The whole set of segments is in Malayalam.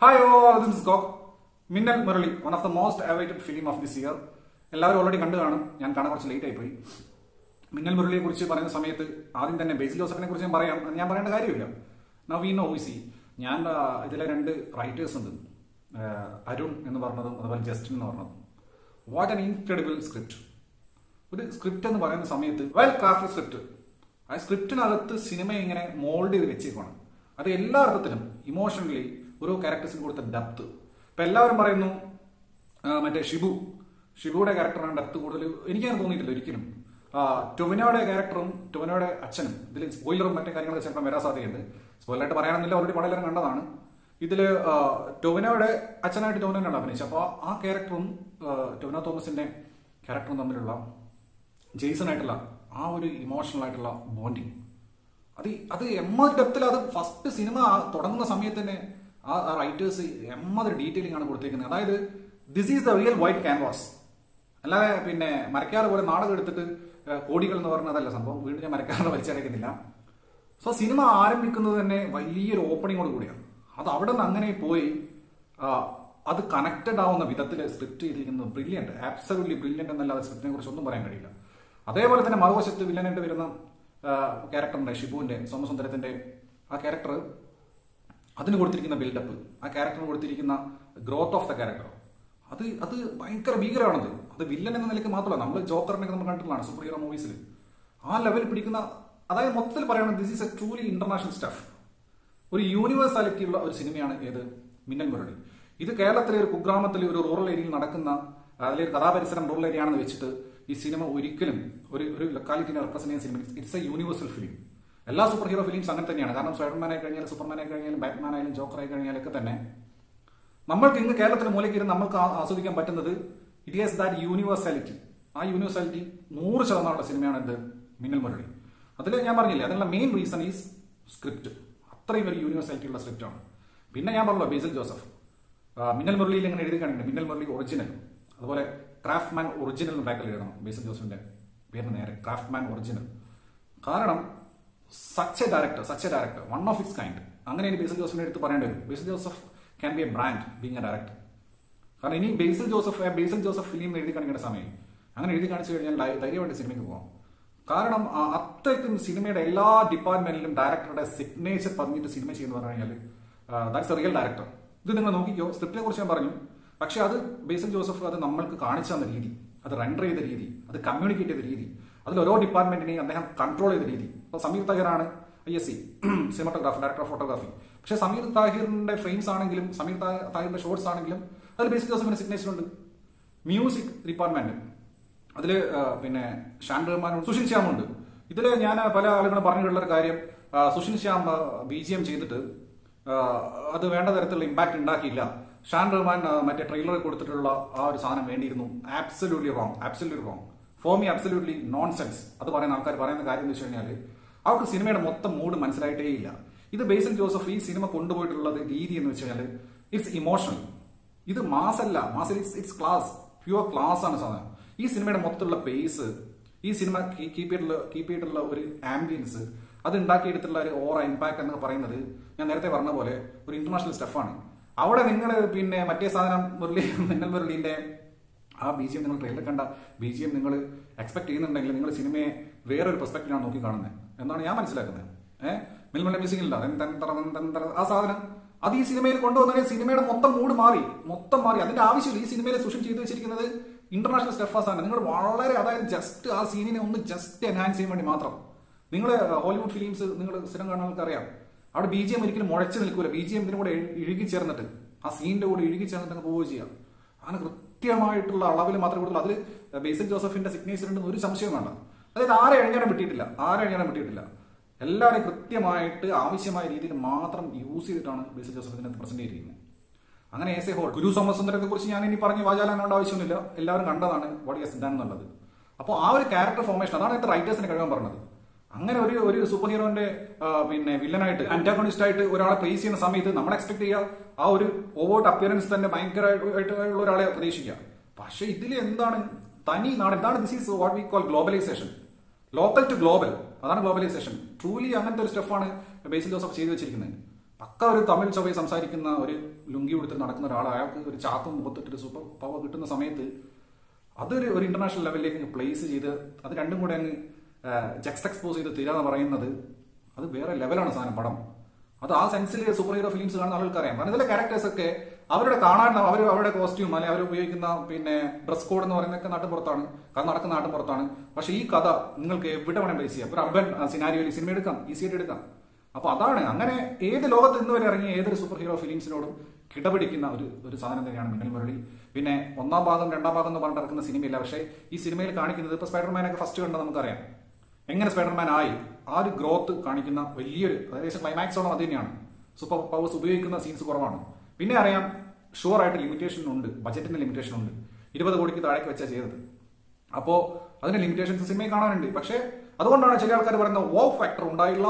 ഹായ് ഓൾ ദിസ് ഇസ് ഗോക് Minnal Murali one of the most awaited film of this year എല്ലാവരും ഓൾറെഡി കണ്ടു കാണും ഞാൻ കാണാൻ കുറച്ച് ലേറ്റ് ആയിപ്പോയി മിന്നൽ മുരളിയെ കുറിച്ച് പറയുന്ന സമയത്ത് ആദ്യം തന്നെ ബേസിൽ ജോസഫിനെ കുറിച്ച് ഞാൻ പറയാം അത് ഞാൻ പറയേണ്ട കാര്യമില്ല നവീൻ ഓയിസി ഞാൻ ആ, ഇതിലെ രണ്ട് റൈറ്റേഴ്സ് ഉണ്ട് ആ, അരുൺ എന്ന് പറഞ്ഞതും അതുപോലെ ജസ്റ്റിൻ എന്ന് പറഞ്ഞതും വാട്ട് ആൻ ഇൻക്രെഡിബിൾ സ്ക്രിപ്റ്റ് ഒരു സ്ക്രിപ്റ്റ് എന്ന് പറയുന്ന സമയത്ത് വെൽ ക്രാഫ്റ്റ് സ്ക്രിപ്റ്റ് ആ സ്ക്രിപ്റ്റിനകത്ത് സിനിമ ഇങ്ങനെ മോൾഡ് ചെയ്ത് വെച്ചേക്കാണ് അത് എല്ലാ അർത്ഥത്തിലും ഇമോഷണലി ഓരോ ക്യാരക്ടേഴ്സിന് കൊടുത്ത ഡെപ്ത് ഇപ്പൊ എല്ലാവരും പറയുന്നു ആ, മറ്റേ ഷിബു ഷിബുയുടെ ക്യാരക്ടറാണ് ഡെപ്ത് കൂടുതൽ എനിക്കങ്ങനെ തോന്നിയിട്ടില്ല ഒരിക്കലും ആ, ടൊവിനോയുടെ ക്യാരക്ടറും ടൊവിനോയുടെ അച്ഛനും ഇതിൽ സ്പോയിലറും മറ്റേ കാര്യങ്ങളൊക്കെ ചിലപ്പോൾ വരാൻ സാധ്യതയുണ്ട് സ്പോയിലറായിട്ട് പറയാനൊന്നുമില്ല ഓൾറെഡി വളരെ കണ്ടതാണ് ഇതില് ആ, ടൊവിനോയുടെ അച്ഛനായിട്ട് ടൊവിനോനാണ് അഭിനയിച്ചത് അപ്പോൾ ആ ക്യാരക്ടറും ആ, ടൊവിനോ തോമസിന്റെ ക്യാരക്ടറും തമ്മിലുള്ള ജെയ്സൺ ആയിട്ടുള്ള ആ ഒരു ഇമോഷണൽ ആയിട്ടുള്ള ബോണ്ടിങ് അത് അത് എമ്മത് ഡെപ്തിൽ അത് ഫസ്റ്റ് സിനിമ തുടങ്ങുന്ന സമയത്ത് തന്നെ ആ റൈറ്റേഴ്സ് എമ്മതൊരു ഡീറ്റെയിലിംഗ് ആണ് കൊടുത്തേക്കുന്നത് അതായത് this is the real white canvas അല്ലാതെ പിന്നെ മരക്കാറ് പോലെ നാടകം എടുത്തിട്ട് ഏഹ്, കോടികൾ എന്ന് പറഞ്ഞതല്ല സംഭവം വീണ്ടും ഞാൻ മരക്കാറിനെ വലിച്ചടയ്ക്കുന്നില്ല സോ സിനിമ ആരംഭിക്കുന്നത് തന്നെ വലിയൊരു ഓപ്പണിങ്ങോട് കൂടിയാണ് അത് അവിടെ നിന്ന് അങ്ങനെ പോയി ആ, അത് കണക്റ്റഡ് ആവുന്ന വിധത്തിൽ സ്ക്രിപ്റ്റ് ചെയ്തിരിക്കുന്നത് ബ്രില്യൻറ്റ് ആബ്സലൂട്ട്ലി ബ്രില്യൻറ്റ് എന്നല്ലാതെ സ്ക്രിപ്റ്റിനെ കുറിച്ച് ഒന്നും പറയാൻ കഴിയില്ല അതേപോലെ തന്നെ മറുവശത്ത് വില്ലനായിട്ട് വരുന്ന ക്യാരക്ടറിന്റെ ഷിബുവിന്റെ സോമസുന്ദരത്തിന്റെ ആ ക്യാരക്ടർ അതിന് കൊടുത്തിരിക്കുന്ന ബിൽഡപ്പ് ആ ക്യാരക്ടറിന് കൊടുത്തിരിക്കുന്ന ഗ്രോത്ത് ഓഫ് ദ ക്യാരക്ടർ അത് അത് ഭയങ്കര ഭീകരമാണത് അത് വില്ലൻ എന്ന നിലയ്ക്ക് മാത്രമല്ല നമ്മൾ ജോക്കറിനെ നമ്മൾ കണ്ടിട്ടുള്ളതാണ് സൂപ്പർ ഹീറോ മൂവീസിൽ ആ ലെവലിൽ പിടിക്കുന്ന അതായത് മൊത്തത്തിൽ പറയുന്നത് this is a truly international stuff ഒരു യൂണിവേഴ്സാലിറ്റി ഉള്ള ഒരു സിനിമയാണ് ഏത് മിന്നൽ മുരളി ഇത് കേരളത്തിലെ ഒരു കുഗ്രാമത്തിലെ ഒരു റൂറൽ ഏരിയയിൽ നടക്കുന്ന അതിലെ ഒരു കഥാപരിസരം റൂറൽ ഏരിയ ആണെന്ന് വെച്ചിട്ട് ഈ സിനിമ ഒരിക്കലും ഒരു ഒരു ലൊക്കാലിറ്റിനെ റെപ്രസെന്റ് ചെയ്യുന്ന സിനിമ ഇറ്റ്സ് എ യൂണിവേഴ്സൽ ഫിലിം എല്ലാ സൂപ്പർ ഹീറോ ഫിലിംസ് അങ്ങനെ തന്നെയാണ് കാരണം സ്പൈഡർമാൻ ആയി കഴിഞ്ഞാൽ സൂപ്പർമാൻ ആയി കഴിഞ്ഞാലും ബാറ്റ്മാൻ ആയാലും ജോക്കർ ആയി കഴിഞ്ഞാലൊക്കെ തന്നെ നമ്മൾക്ക് ഇന്ന് കേരളത്തിന് മൂലയ്ക്ക് ഇരുന്ന് നമുക്ക് ആ- ആസ്വദിക്കാൻ പറ്റുന്നത് ഇറ്റ് ഈസ് ദാറ്റ് യൂണിവേഴ്സാലിറ്റി ആ യൂണിവേഴ്സാലിറ്റി നൂറ് ശതമാനമുള്ള സിനിമയാണ് എന്ത് മിന്നൽ മുരളി അതിൽ ഞാൻ പറഞ്ഞില്ലേ അതിനുള്ള മെയിൻ റീസൺ ഈസ് സ്ക്രിപ്റ്റ് അത്രയും ഒരു യൂണിവേഴ്സാലിറ്റി ഉള്ള സ്ക്രിപ്റ്റാണ് പിന്നെ ഞാൻ പറഞ്ഞല്ലോ ബേസിൽ ജോസഫ് ആ, മിന്നൽ മുരളിയിൽ ഇങ്ങനെ എഴുതി കാണിക്കുന്നത് മിന്നൽ മുരളി ഒറിജിനൽ അതുപോലെ ക്രാഫ്റ്റ് മാൻ ഒറിജിനൽ ബാക്കിൽ എഴുതണം ബേസിൽ ജോസഫിന്റെ പേരിന് നേരെ ക്രാഫ്റ്റ് മാൻ ഒറിജിനൽ കാരണം such a director such a director one of its kind അങ്ങനെ ഇനി ബേസിൽ ജോസഫിന്റെ അടുത്ത് പറയേണ്ടി വരും Basil Joseph can be a brand being a director കാരണം ഇനി ബേസിൽ ജോസഫ് ആ ബേസിൽ ജോസഫ് ഫിലിം എഴുതി കാണിക്കേണ്ട സമയം അങ്ങനെ എഴുതി കാണിച്ചു കഴിഞ്ഞാൽ ധൈ- ധൈര്യമായിട്ട് സിനിമയ്ക്ക് പോകാം കാരണം ആ അത്രയ്ക്കും സിനിമയുടെ എല്ലാ ഡിപ്പാർട്ട്മെന്റിലും ഡയറക്ടറുടെ സിഗ്നേച്ചർ പറഞ്ഞിട്ട് സിനിമ ചെയ്യുന്ന പറഞ്ഞു കഴിഞ്ഞാൽ ദാറ്റ്സ് എ റിയൽ ഡയറക്ടർ ഇത് നിങ്ങൾ നോക്കിക്കോ സ്ക്രിപ്റ്റിനെ കുറിച്ച് ഞാൻ പറഞ്ഞു പക്ഷെ അത് ബേസിൽ ജോസഫ് അത് നമ്മൾക്ക് കാണിച്ചു തന്ന രീതി അത് റെൻഡർ ചെയ്ത രീതി അത് കമ്മ്യൂണിക്കേറ്റ് ചെയ്ത രീതി അതിൽ ഓരോ ഡിപ്പാർട്ട്മെന്റിനെയും അദ്ദേഹം കൺട്രോൾ ചെയ്ത രീതി ഇപ്പൊ സമീർ തഹിറാണ് I S C cinematography director of photography പക്ഷെ സമീർ താഹിറിന്റെ ഫ്രെയിംസ് ആണെങ്കിലും സമീർ താ- താഹിറിന്റെ ഷോർട്സ് ആണെങ്കിലും അതിൽ ബേസിൽ ജോസഫിന്റെ സിഗ്നേച്ചർ ഉണ്ട് മ്യൂസിക് ഡിപ്പാർട്ട്മെന്റ് അതില് ആ, പിന്നെ ഷാൻ റഹ്മാനുണ്ട് സുഷിൻ ശ്യാമുണ്ട് ഇതില് ഞാൻ പല ആളുകളും പറഞ്ഞിട്ടുള്ള ഒരു കാര്യം ആ, Sushin Shyam B G M ചെയ്തിട്ട് ആ, അത് വേണ്ട തരത്തിലുള്ള ഇമ്പാക്ട് ഉണ്ടാക്കിയില്ല ഷാൻ റഹ്മാൻ ആ, മറ്റേ ട്രെയിലർ കൊടുത്തിട്ടുള്ള ആ ഒരു സാധനം വേണ്ടിയിരുന്നു absolutely wrong absolutely wrong for me absolutely nonsense അത് പറയുന്ന ആൾക്കാർ പറയുന്ന കാര്യം എന്ന് വെച്ച് കഴിഞ്ഞാൽ അവർക്ക് സിനിമയുടെ മൊത്തം മൂഡ് മനസ്സിലായിട്ടേ ഇല്ല ഇത് ബേസിൽ ജോസഫ് ഈ സിനിമ കൊണ്ടുപോയിട്ടുള്ളത് രീതി എന്ന് വെച്ച് കഴിഞ്ഞാൽ ഇറ്റ്സ് ഇമോഷണൽ ഇത് മാസല്ല mass it's it's class pure class ആണ് സാധനം ഈ സിനിമയുടെ മൊത്തമുള്ള പേസ് ഈ സിനിമ കീപ്പ് ചെയ്തിട്ടുള്ള കീപ്പ് ചെയ്തിട്ടുള്ള ഒരു ആംബിയൻസ് അത് ഉണ്ടാക്കിയെടുത്തുള്ള ഒരു ഓറ ഇമ്പാക്ട് എന്ന് പറയുന്നത് ഞാൻ നേരത്തെ പറഞ്ഞ പോലെ ഒരു ഇന്റർനാഷണൽ സ്റ്റഫാണ് അവിടെ നിങ്ങൾ പിന്നെ മറ്റേ സാധനം മുരളി മിന്നൽ മുരളീന്റെ ആ ബി ജി എം നിങ്ങൾ ട്രെയിലർ കണ്ട ബി ജി എം നിങ്ങൾ എക്സ്പെക്ട് ചെയ്യുന്നുണ്ടെങ്കിൽ നിങ്ങൾ സിനിമയെ വേറൊരു പെർസ്പെക്റ്റീവാണ് നോക്കി കാണുന്നത് എന്നാണ് ഞാൻ മനസ്സിലാക്കുന്നത് ഏഹ് മിൽമല മ്യൂസിക് ഇല്ല തെൻ തെൻ തറ തെൻ തെൻ തറ. ആ സാധനം അത് ഈ സിനിമയിൽ കൊണ്ടുവന്നാൽ സിനിമയുടെ മൊത്തം മൂഡ് മാറി മൊത്തം മാറി അതിന്റെ ആവശ്യമില്ല ഈ സിനിമയിൽ സുഷം ചെയ്തു വെച്ചിരിക്കുന്നത് ഇന്റർനാഷണൽ സ്റ്റെഫാസ് ആണ് നിങ്ങൾ വളരെ അതായത് ജസ്റ്റ് ആ സീനിനെ ഒന്ന് ജസ്റ്റ് എൻഹാൻസ് ചെയ്യാൻ വേണ്ടി മാത്രം നിങ്ങൾ ഹോളിവുഡ് ഫിലിംസ് നിങ്ങൾ സ്ഥിരം കാണുന്ന ആൾക്കറിയാം അവിടെ ബി ജി എം ഒരിക്കലും മുഴച്ചു നിൽക്കൂല ബി ജി എമ്മിനും കൂടെ ഇഴുകി ചേർന്നിട്ട് ആ സീനിന്റെ കൂടെ ഇഴുകി ചേർന്നിട്ട് അങ്ങ് പോവുകയും ചെയ്യാം അങ്ങനെ കൃത്യമായിട്ടുള്ള അളവിൽ മാത്രമേ കൊടുത്തുള്ളൂ അതിൽ ബേസിൽ ജോസഫിന്റെ സിഗ്നേച്ചർ ഉണ്ടെന്ന് ഒരു സംശയം വേണ്ട അതായത് ആരെ എഴുതാനും വിട്ടിട്ടില്ല ആരെ എഴുതാനും വിട്ടിട്ടില്ല എല്ലാവരും കൃത്യമായിട്ട് ആവശ്യമായ രീതിയിൽ മാത്രം യൂസ് ചെയ്തിട്ടാണ് ബേസിൽ ജോസഫ് ഇതിനകത്ത് പ്രസന്റ് ചെയ്തിരിക്കുന്നത് അങ്ങനെ എസ് എ ഹോൾ ഗുരു സോമസുന്ദരത്തെ കുറിച്ച് ഞാൻ ഇനി പറഞ്ഞ് വാചാലാനേണ്ട ആവശ്യമൊന്നുമില്ല എല്ലാവരും കണ്ടതാണ് വാട്ട് യെസ് ഡൺ എന്നുള്ളത് അപ്പോൾ ആ ഒരു ക്യാരക്ടർ ഫോർമേഷൻ അതാണ് ഇത്ര റൈറ്റേഴ്സിനെ കഴിയാൻ പറഞ്ഞത് അങ്ങനെ ഒരു ഒരു സൂപ്പർ ഹീറോന്റെ ആ, പിന്നെ വില്ലനായിട്ട് അന്റാഗോണിസ്റ്റ് ആയിട്ട് ഒരാളെ പ്ലേസ് ചെയ്യുന്ന സമയത്ത് നമ്മൾ എക്സ്പെക്ട് ചെയ്യുക ആ ഒരു ഓവേർട്ട് അപ്പിയറൻസ് തന്നെ ഭയങ്കരമായിട്ടുള്ള ഒരാളെ പ്രതീക്ഷിക്കുക പക്ഷെ ഇതിൽ എന്താണ് തനി നാട് എന്താണ് this is what we call globalisation local to global അതാണ് ഗ്ലോബലൈസേഷൻ ട്രൂലി അങ്ങനത്തെ ഒരു സ്റ്റെഫാണ് ബേസിൽ ജോസഫ് ചെയ്തു വെച്ചിരിക്കുന്നത് പക്ക ഒരു തമിഴ് ചൊവ്വയെ സംസാരിക്കുന്ന ഒരു ലുങ്കി കൊടുത്ത് നടക്കുന്ന ഒരാൾ അയാൾക്ക് ഒരു ചാത്തും മുഖത്തിട്ടൊരു സൂപ്പർ പവർ കിട്ടുന്ന സമയത്ത് അതൊരു ഒരു ഇന്റർനാഷണൽ ലെവലിലേക്ക് പ്ലേസ് ചെയ്ത് അത് രണ്ടും കൂടെ അങ്ങ് ജക്സ്റ്റ് എക്സ്പോസ് ചെയ്ത് തീരാന്ന് പറയുന്നത് അത് വേറെ ലെവലാണ് സാധനം പടം അത് ആ സെൻസിൽ സൂപ്പർ ഹീറോ ഫിലിംസ് കാണുന്ന ആളുകൾക്ക് അറിയാം കാരണം ഇതിലെ ക്യാരക്ടേഴ്സ് ഒക്കെ അവരുടെ കാണാൻ അവർ അവരുടെ കോസ്റ്റ്യൂം അല്ലെങ്കിൽ അവർ ഉപയോഗിക്കുന്ന പിന്നെ ഡ്രസ് കോഡ് എന്ന് പറയുന്നതൊക്കെ നാട്ടിൻ പുറത്താണ് കഥ നടക്കുന്ന നാട്ടിൻ പുറത്താണ് പക്ഷെ ഈ കഥ നിങ്ങൾക്ക് എവിടെ വേണം ബേസ് ചെയ്യാം ഒരു അർബൻ സിനാരിയോയിൽ സിനിമ എടുക്കാം ഈസി ആയിട്ട് എടുക്കാം അപ്പൊ അതാണ് അങ്ങനെ ഏത് ലോകത്ത് ഇന്ന് വരെ ഇറങ്ങിയ ഏതൊരു സൂപ്പർ ഹീറോ ഫിലിംസിനോടും കിടപിടിക്കുന്ന ഒരു ഒരു സാധനം തന്നെയാണ് മിന്നൽ മുരളി പിന്നെ ഒന്നാം ഭാഗം രണ്ടാം ഭാഗം എന്ന് പറഞ്ഞിട്ട് ഇറക്കുന്ന സിനിമയില്ല പക്ഷേ ഈ സിനിമയിൽ കാണിക്കുന്നത് ഇപ്പൊ സ്പൈഡർമാനൊക്കെ ഫസ്റ്റ് കണ്ട നമുക്കറിയാം എങ്ങനെ സ്പൈഡർമാൻ ആയി ആ ഒരു ഗ്രോത്ത് കാണിക്കുന്ന വലിയൊരു ഏകദേശം ക്ലൈമാക്സോളം അത് തന്നെയാണ് സൂപ്പർ പവേഴ്സ് ഉപയോഗിക്കുന്ന സീൻസ് കുറവാണ് പിന്നെ അറിയാം ഷുവർ ആയിട്ട് ലിമിറ്റേഷൻ ഉണ്ട് ബജറ്റിന്റെ ലിമിറ്റേഷൻ ഉണ്ട് ഇരുപത് കോടിക്ക് താഴേക്ക് വെച്ചാൽ ചെയ്തത് അപ്പോ അതിന്റെ ലിമിറ്റേഷൻസ് സിനിമയിൽ കാണാനുണ്ട് പക്ഷേ അതുകൊണ്ടാണ് ചില ആൾക്കാർ പറയുന്നത് വോ ഫാക്ടർ ഉണ്ടായില്ല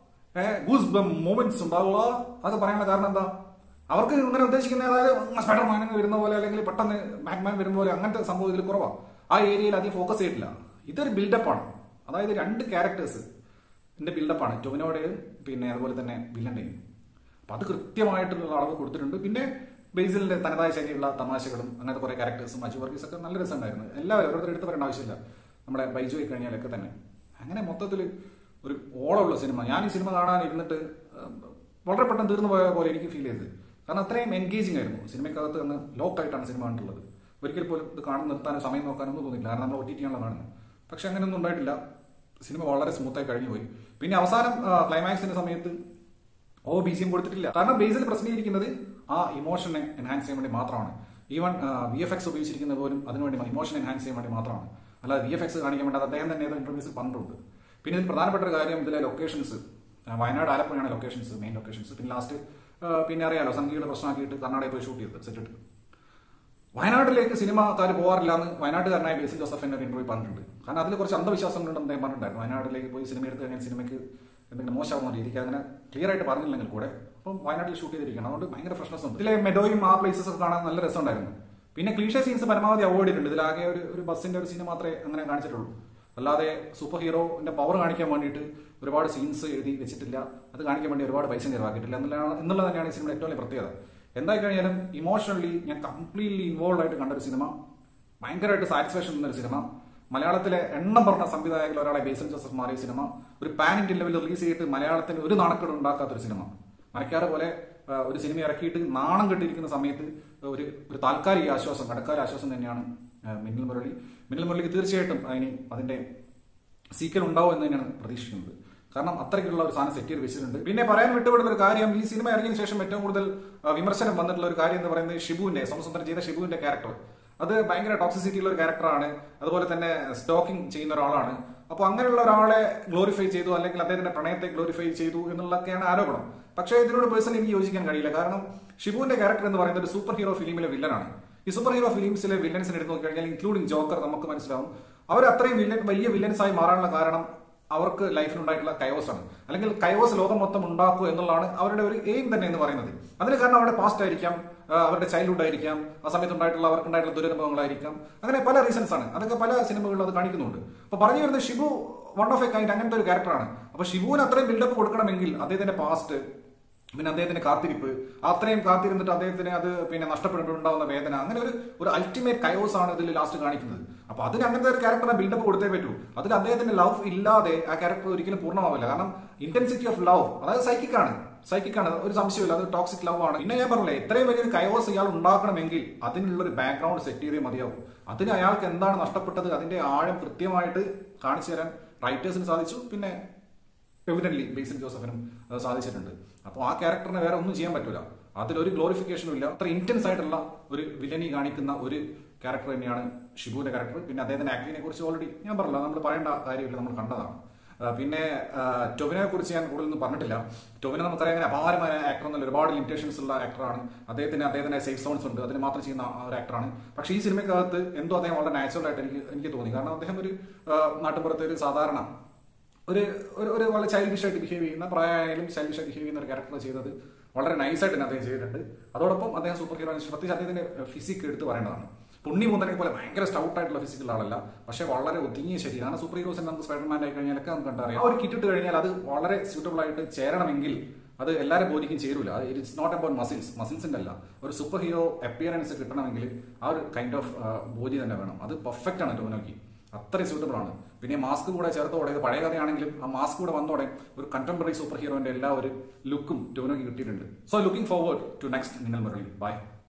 ഗൂസ് ബം മൂമെന്റ്സ് ഉണ്ടാവില്ല അത് പറയാനുള്ള കാരണം എന്താ അവർക്ക് ഇങ്ങനെ ഉദ്ദേശിക്കുന്ന അതായത് സ്പൈഡർമാൻ വരുന്ന പോലെ അല്ലെങ്കിൽ പെട്ടെന്ന് ബാറ്റ്മാൻ വരുന്ന പോലെ അങ്ങനത്തെ സംഭവം ഇതിൽ കുറവാണ് ആ ഏരിയയിൽ അധികം ഫോക്കസ് ചെയ്തിട്ടില്ല ഇതൊരു ബിൽഡപ്പാണ് അതായത് രണ്ട് ക്യാരക്ടേഴ്സ് ഇതിന്റെ ബിൽഡപ്പാണ് ടൊവിനോയുടെയും പിന്നെ അതുപോലെ തന്നെ വില്ലന്റെയും അപ്പൊ അത് കൃത്യമായിട്ടുള്ള അളവ് കൊടുത്തിട്ടുണ്ട് പിന്നെ ബേസിലിന്റെ തനതായ ശൈലിയുള്ള തമാശകളും അങ്ങനത്തെ കുറെ ക്യാരക്ടേഴ്സും അജു വർഗീസ് ഒക്കെ നല്ല രസമുണ്ടായിരുന്നു എല്ലാവരും ഓരോരുത്തർ എടുത്ത് പറയേണ്ട ആവശ്യമില്ല നമ്മുടെ ബൈജു ആയി കഴിഞ്ഞാലൊക്കെ തന്നെ അങ്ങനെ മൊത്തത്തിൽ ഒരു ഓളമുള്ള സിനിമ ഞാൻ ഈ സിനിമ കാണാൻ ഇരുന്നിട്ട് ഉം, വളരെ പെട്ടെന്ന് തീർന്നു പോയ പോലെ എനിക്ക് ഫീൽ ചെയ്തത് കാരണം അത്രയും എൻഗേജിങ് ആയിരുന്നു സിനിമയ്ക്കകത്ത് നിന്ന് ലോക്കായിട്ടാണ് സിനിമ കണ്ടുള്ളത് ഒരിക്കൽ പോലും ഇത് കാണുന്ന നിർത്താനോ സമയം നോക്കാനൊന്നും തോന്നിയില്ല കാരണം നമ്മൾ ഒ ടി ടി ആണല്ലോ കാണുന്നത് പക്ഷെ അങ്ങനെയൊന്നും ഉണ്ടായിട്ടില്ല സിനിമ വളരെ സ്മൂത്തായി കഴിഞ്ഞു പോയി പിന്നെ അവസാനം ക്ലൈമാക്സിന്റെ സമയത്ത് ഓ ബി ജി എം കൊടുത്തിട്ടില്ല കാരണം ബേസിൽ പ്രശ്നീകരിക്കുന്നത് ആ ഇമോഷനെ എൻഹാൻസ് ചെയ്യാൻ വേണ്ടി മാത്രമാണ് ഈവൻ വി എഫ് എക്സ് ഉപയോഗിച്ചിരിക്കുന്നത് പോലും അതിനുവേണ്ടി ഇമോഷൻ എൻഹാൻസ് ചെയ്യാൻ വേണ്ടി മാത്രമാണ് അല്ലാതെ വി എഫ് എക്സ് കാണിക്കാൻ വേണ്ടി അത് അദ്ദേഹം തന്നെ ഏതോ ഇന്റർവ്യൂസിൽ പറഞ്ഞിട്ടുണ്ട് പിന്നെ ഇതിൽ പ്രധാനപ്പെട്ട ഒരു കാര്യം ഇതിലെ ലൊക്കേഷൻസ് വയനാട് ആലപ്പുഴയാണ് ലൊക്കേഷൻസ് മെയിൻ ലൊക്കേഷൻസ് പിന്നെ ലാസ്റ്റ് പിന്നെ അറിയാലോ സംഗീത പ്രശ്നമാക്കിയിട്ട് കർണാടകയിൽ പോയി ഷൂട്ട് ചെയ്തത് സെറ്റ് ഇട്ട് വയനാട്ടിലേക്ക് സിനിമക്കാർ പോകാറില്ല എന്ന് വയനാട്ടുകാരനായ ബേസിൽ ജോസഫ് എന്നെ ഒരു ഇന്റർവ്യൂ പറഞ്ഞിട്ടുണ്ട് കാരണം അതിൽ കുറച്ച് അന്ധവിശ്വാസങ്ങളുണ്ടെന്ന് അദ്ദേഹം പറഞ്ഞിട്ടുണ്ടായിരുന്നു വയനാട്ടിലേക്ക് പോയി സിനിമ എടുത്ത് കഴിഞ്ഞാൽ സിനിമയ്ക്ക് എന്തെങ്കിലും മോശമാവുന്ന രീതിക്ക് അങ്ങനെ ക്ലിയർ ആയിട്ട് പറഞ്ഞില്ലെങ്കിൽ കൂടെ അപ്പം വയനാട്ടിൽ ഷൂട്ട് ചെയ്തിരിക്കണം അതുകൊണ്ട് ഭയങ്കര ഫ്രഷ്നസ് ഉണ്ട് ഇതിലെ മെഡോയും ആ പ്ലേസസ് ഒക്കെ കാണാൻ നല്ല രസമുണ്ടായിരുന്നു പിന്നെ ക്ലീഷ സീൻസ് പരമാവധി അവോയ്ഡ് ചെയ്തിട്ടുണ്ട് ഇതിലാകെ ഒരു ഒരു ബസ്സിന്റെ ഒരു സീൻ മാത്രമേ അങ്ങനെ കാണിച്ചിട്ടുള്ളൂ അല്ലാതെ സൂപ്പർ ഹീറോന്റെ പവർ കാണിക്കാൻ വേണ്ടിയിട്ട് ഒരുപാട് സീൻസ് എഴുതി വെച്ചിട്ടില്ല അത് കാണിക്കാൻ വേണ്ടി ഒരുപാട് പൈസ ചെലവാക്കിയിട്ടില്ല എന്നുള്ളതാണ് എന്നുള്ളത് തന്നെയാണ് ഈ സിനിമയുടെ ഏറ്റവും വലിയ പ്രത്യേകത എന്തായി കഴിഞ്ഞാലും ഇമോഷണലി ഞാൻ കംപ്ലീറ്റ്ലി ഇൻവോൾവ് ആയിട്ട് കണ്ട ഒരു സിനിമ ഭയങ്കരമായിട്ട് സാറ്റിസ്ഫാക്ഷൻ തന്ന ഒരു സിനിമ മലയാളത്തിലെ എണ്ണം പറഞ്ഞ സംവിധായകരിൽ ഒരാളെ ബേസൻ ജോസഫ് മാറിയ സിനിമ ഒരു പാൻ ഇന്ത്യൻ ലെവലിൽ റിലീസ് ചെയ്തിട്ട് മലയാളത്തിന് ഒരു നാണക്കേട് ഉണ്ടാക്കാത്ത ഒരു സിനിമ മരക്കാറ് പോലെ ആ, ഒരു സിനിമ ഇറക്കിയിട്ട് നാണം കെട്ടിയിരിക്കുന്ന സമയത്ത് ഒരു ഒരു താൽക്കാലിക ആശ്വാസം കടക്കാല ആശ്വാസം തന്നെയാണ് ആ, മിന്നൽ മുരളി മിന്നൽ മുരളിക്ക് തീർച്ചയായിട്ടും അതിന് അതിന്റെ സീക്വൽ ഉണ്ടാവും എന്ന് തന്നെയാണ് പ്രതീക്ഷിക്കുന്നത് കാരണം അത്രയ്ക്കുള്ള ഒരു സാധനം സെറ്റ് ചെയ്ത് വെച്ചിട്ടുണ്ട് പിന്നെ പറയാൻ വിട്ടുവിടുന്ന ഒരു കാര്യം ഈ സിനിമ ഇറങ്ങിയതിനു ശേഷം ഏറ്റവും കൂടുതൽ ആ, വിമർശനം വന്നിട്ടുള്ള ഒരു കാര്യം എന്ന് പറയുന്നത് ഷിബുവിന്റെ സോമസുന്ദരം ചെയ്ത ഷിബുവിന്റെ ക്യാരക്ടർ അത് ഭയങ്കര ടോക്സിസിറ്റി ഉള്ള ഒരു ക്യാരക്ടറാണ് അതുപോലെ തന്നെ സ്റ്റോക്കിംഗ് ചെയ്യുന്ന ഒരാളാണ് അപ്പോൾ അങ്ങനെയുള്ള ഒരാളെ ഗ്ലോറിഫൈ ചെയ്തു അല്ലെങ്കിൽ അദ്ദേഹത്തിന്റെ പ്രണയത്തെ ഗ്ലോറിഫൈ ചെയ്തു എന്നുള്ളതൊക്കെയാണ് ആരോപണം പക്ഷേ ഇതിനോട് പേഴ്സണലി എനിക്ക് യോജിക്കാൻ കഴിയില്ല കാരണം ഷിബുവിന്റെ ക്യാരക്ടർ എന്ന് പറയുന്നത് ഒരു സൂപ്പർ ഹീറോ ഫിലിമിലെ വില്ലനാണ് ഈ സൂപ്പർ ഹീറോ ഫിലിംസിലെ വില്ലൻസിനെ എടുത്ത് നോക്കിക്കഴിഞ്ഞാൽ ഇൻക്ലൂഡിംഗ് ജോക്കർ നമുക്ക് മനസ്സിലാവും അവർ അത്രയും വില്ലൻ വലിയ വില്ലൻസ് ആയി മാറാനുള്ള കാരണം അവർക്ക് ലൈഫിൽ ഉണ്ടായിട്ടുള്ള കയോസ് ആണ് അല്ലെങ്കിൽ കയോസ് ലോകം മൊത്തം ഉണ്ടാക്കുക എന്നുള്ളതാണ് അവരുടെ ഒരു എയിം തന്നെ എന്ന് പറയുന്നത് അതിന് കാരണം അവരുടെ പാസ്റ്റ് ആയിരിക്കാം ആ, അവരുടെ ചൈൽഡ്ഹുഡ് ആയിരിക്കാം ആ സമയത്ത് ഉണ്ടായിട്ടുള്ള അവർക്ക് ഉണ്ടായിട്ടുള്ള ദുരനുഭവങ്ങളായിരിക്കാം അങ്ങനെ പല റീസൺസ് ആണ് അതൊക്കെ പല സിനിമകളിലും അത് കാണിക്കുന്നുണ്ട് അപ്പൊ പറഞ്ഞു വരുന്നത് Shibu one of a kind അങ്ങനത്തെ ഒരു ക്യാരക്ടറാണ് അപ്പൊ ഷിബുവിന് അത്രയും ബിൽഡപ്പ് കൊടുക്കണമെങ്കിൽ അദ്ദേഹത്തിന്റെ പാസ്റ്റ് പിന്നെ അദ്ദേഹത്തിന്റെ കാത്തിരിപ്പ് അത്രയും കാത്തിരുന്നിട്ട് അദ്ദേഹത്തിന് അത് പിന്നെ നഷ്ടപ്പെട്ടിട്ടുണ്ടാവുന്ന വേദന അങ്ങനെ ഒരു ഒരു അൾട്ടിമേറ്റ് കയോസ് ആണ് ഇതിൽ ലാസ്റ്റ് കാണിക്കുന്നത് അപ്പൊ അതിന് അങ്ങനത്തെ ഒരു ക്യാരക്ടറെ ബിൽഡപ്പ് കൊടുത്തേ പറ്റൂ അതിൽ അദ്ദേഹത്തിന്റെ ലവ് ഇല്ലാതെ ആ ക്യാരക്ടർ ഒരിക്കലും പൂർണ്ണമാവില്ല കാരണം ഇന്റൻസിറ്റി ഓഫ് ലവ് അതായത് സൈക്കിക് ആണ് സൈക്കിക് ആണ് ഒരു സംശയമില്ല അത് ടോക്സിക് ലവ് ആണ് പിന്നെ ഞാൻ പറഞ്ഞില്ലേ ഇത്രയും വലിയൊരു കയോസ് ഇയാൾ ഉണ്ടാക്കണമെങ്കിൽ അതിനുള്ള ഒരു ബാക്ക്ഗ്രൗണ്ട് സെറ്റ് ചെയ്തേ മതിയാവും അതിന് അയാൾക്ക് എന്താണ് നഷ്ടപ്പെട്ടത് അതിന്റെ ആഴം കൃത്യമായിട്ട് കാണിച്ചു തരാൻ റൈറ്റേഴ്സിന് സാധിച്ചു പിന്നെ എവിഡന്റ്ലി ബേസിൽ ജോസഫിനും അത് സാധിച്ചിട്ടുണ്ട് അപ്പോൾ ആ ക്യാരക്ടറിനെ വേറെ ഒന്നും ചെയ്യാൻ പറ്റൂല അതിലൊരു ഗ്ലോറിഫിക്കേഷനും ഇല്ല അത്ര ഇന്റൻസ് ആയിട്ടുള്ള ഒരു വില്ലനി കാണിക്കുന്ന ഒരു ക്യാരക്ടർ തന്നെയാണ് ഷിബുവിന്റെ ക്യാരക്ടർ പിന്നെ അദ്ദേഹത്തിന്റെ ആക്ടിങ്ങിനെ കുറിച്ച് ഓൾറെഡി ഞാൻ പറഞ്ഞല്ലോ നമ്മൾ പറയേണ്ട കാര്യമില്ല നമ്മൾ കണ്ടതാണ് ആ, പിന്നെ ആ, ടൊവിനെ കുറിച്ച് ഞാൻ കൂടുതലൊന്നും പറഞ്ഞിട്ടില്ല ടൊവിനെ നമുക്കറിയാം അങ്ങനെ അപാരമായ ആക്ടർ എന്നല്ല ഒരുപാട് ലിമിറ്റേഷൻസ് ഉള്ള ആക്ടറാണ് അദ്ദേഹത്തിന് അദ്ദേഹത്തിന്റെ സേഫ് സോൺസ് ഉണ്ട് അതിന് മാത്രം ചെയ്യുന്ന ആ ഒരു ആക്ടറാണ് പക്ഷേ ഈ സിനിമയ്ക്കകത്ത് എന്തോ അദ്ദേഹം വളരെ നാച്ചുറൽ ആയിട്ട് എനിക്ക് എനിക്ക് തോന്നി കാരണം അദ്ദേഹം ഒരു ആ, നാട്ടുപുറത്തെ ഒരു സാധാരണ ഒരു ഒരു ഒരു വളരെ ചൈൽഡിഷ് ആയിട്ട് ബിഹേവ് ചെയ്യുന്ന പ്രായമായാലും ചൈൽഡിഷ് ആയിട്ട് ബിഹേവ് ചെയ്യുന്ന ഒരു ക്യാരക്ടർ ചെയ്തത് വളരെ നൈസായിട്ട് തന്നെ അദ്ദേഹം ചെയ്തിട്ടുണ്ട് അതോടൊപ്പം അദ്ദേഹം സൂപ്പർ ഹീറോ പ്രത്യേകിച്ച് അദ്ദേഹത്തിന്റെ ഫിസിക് എടുത്ത് പറയേണ്ടതാണ് പുണ്ണി മുതനെ പോലെ ഭയങ്കര സ്റ്റൗട്ട് ആയിട്ടുള്ള ഫിസിക്കൽ ആളല്ല പക്ഷേ വളരെ ഒതുങ്ങിയ ശരീരമാണ് സൂപ്പർ ഹീറോസിന് നമുക്ക് സ്പൈഡർമാൻ ആയി കഴിഞ്ഞാലൊക്കെ നമുക്ക് കണ്ടറിയാം ആ ഒരു കിറ്റ് ഇട്ട് കഴിഞ്ഞാൽ അത് വളരെ സ്യൂട്ടബിൾ ആയിട്ട് ചേരണമെങ്കിൽ അത് എല്ലാവരും ബോഡിക്കും ചേരൂല ഇറ്റ്സ് നോട്ട് അബൌട്ട് മസിൽസ് മസിൽസിന്റെ അല്ല ഒരു സൂപ്പർ ഹീറോ അപ്പിയറൻസ് കിട്ടണമെങ്കിൽ ആ ഒരു കൈൻഡ് ഓഫ് ബോഡി തന്നെ വേണം അത് പെർഫെക്റ്റ് ആണ് ടോവിനോക്ക് അത്രയും സൂട്ടബിൾ ആണ് പിന്നെ മാസ്ക് കൂടെ ചേർത്തോടെ ഇത് പഴയ കഥയാണെങ്കിലും ആ മാസ്ക് കൂടെ വന്നോടെ ഒരു കണ്ടംപററി സൂപ്പർ ഹീറോന്റെ എല്ലാ ഒരു ലുക്കും ടോവിനോക്ക് കിട്ടിയിട്ടുണ്ട് so looking forward to next നിങ്ങൾ മുരളി ബൈ